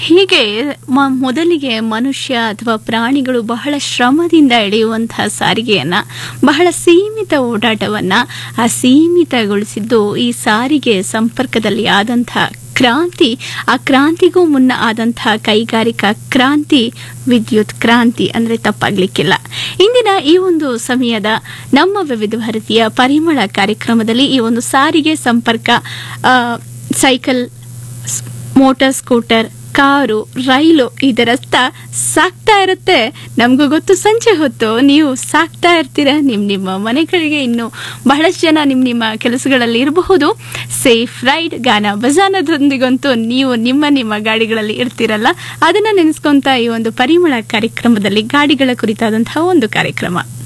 ಹೀಗೆ ಮ- ಮೊದಲಿಗೆ ಮನುಷ್ಯ ಅಥವಾ ಪ್ರಾಣಿಗಳು ಬಹಳ ಶ್ರಮದಿಂದ ಎಳೆಯುವಂತಹ ಸಾರಿಗೆಯನ್ನ ಬಹಳ ಸೀಮಿತ ಓಡಾಟವನ್ನ ಆ ಸೀಮಿತಗೊಳಿಸಿದ್ದು ಈ ಸಾರಿಗೆ ಸಂಪರ್ಕದಲ್ಲಿ ಆದಂತಹ ಕ್ರಾಂತಿ ಆ ಕ್ರಾಂತಿಗೂ ಮುನ್ನ ಆದಂತಹ ಕೈಗಾರಿಕಾ ಕ್ರಾಂತಿ ವಿದ್ಯುತ್ ಕ್ರಾಂತಿ ಅಂದ್ರೆ ತಪ್ಪಾಗ್ಲಿಕ್ಕಿಲ್ಲ ಇಂದಿನ ಈ ಒಂದು ಸಮಯದ ನಮ್ಮ ವಿವಿಧ ಭಾರತೀಯ ಪರಿಮಳ ಕಾರ್ಯಕ್ರಮದಲ್ಲಿ ಈ ಒಂದು ಸಾರಿಗೆ ಸಂಪರ್ಕ ಆ, ಸೈಕಲ್ ಸ್- ಮೋಟಾರ್ ಸ್ಕೂಟರ್ ಕಾರು ರೈಲು ಇದರತ್ತ ಸಾಕ್ತಾ ಇರುತ್ತೆ ನಮಗೂ ಗೊತ್ತು ಸಂಜೆ ಹೊತ್ತು ನೀವು ಸಾಕ್ತಾ ಇರ್ತೀರ ನಿಮ್ಮ ನಿಮ್ಮ ಮನೆಗಳಿಗೆ ಇನ್ನು ಬಹಳಷ್ಟು ಜನ ನಿಮ್ಮ ನಿಮ್ಮ ಕೆಲಸಗಳಲ್ಲಿ ಇರಬಹುದು ಸೇಫ್ ರೈಡ್ ಗಾನ ಬಜಾನದೊಂದಿಗಂತೂ ನೀವು ನಿಮ್ಮ ನಿಮ್ಮ ಗಾಡಿಗಳಲ್ಲಿ ಇರ್ತೀರಲ್ಲ ಅದನ್ನ ನೆನೆಸ್ಕೊಂತ ಈ ಒಂದು ಪರಿಮಳ ಕಾರ್ಯಕ್ರಮದಲ್ಲಿ ಗಾಡಿಗಳ ಕುರಿತಾದಂತಹ ಒಂದು ಕಾರ್ಯಕ್ರಮ